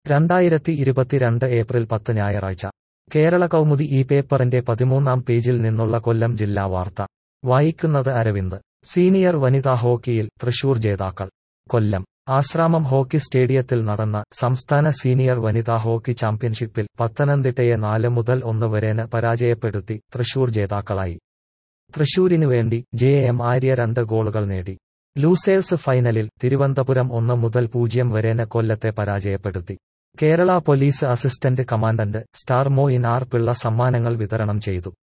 രണ്ടായിരത്തി ഇരുപത്തിരണ്ട് ഏപ്രിൽ പത്ത് ഞായറാഴ്ച കേരള കൗമുദി ഈ പേപ്പറിന്റെ പതിമൂന്നാം പേജിൽ നിന്നുള്ള കൊല്ലം ജില്ലാ വാർത്ത വായിക്കുന്നത് അരവിന്ദ് സീനിയർ വനിതാ ഹോക്കിയിൽ തൃശൂർ ജേതാക്കൾ കൊല്ലം ആശ്രാമം ഹോക്കി സ്റ്റേഡിയത്തിൽ നടന്ന സംസ്ഥാന സീനിയർ വനിതാ ഹോക്കി ചാമ്പ്യൻഷിപ്പിൽ പത്തനംതിട്ടയെ നാല് മുതൽ ഒന്ന് വരെന് പരാജയപ്പെടുത്തി തൃശൂർ ജേതാക്കളായി തൃശൂരിനു വേണ്ടി ജെ എം ആര്യ രണ്ട് ഗോളുകൾ നേടി ലൂസേഴ്സ് ഫൈനലിൽ തിരുവനന്തപുരം ഒന്ന് മുതൽ പൂജ്യം വരെന് കൊല്ലത്തെ പരാജയപ്പെടുത്തി കേരള പോലീസ് അസിസ്റ്റന്റ് കമാൻഡന്റ് സ്റ്റാർ മോയിൻ ആർ പിള്ള സമ്മാനങ്ങൾ വിതരണം ചെയ്തു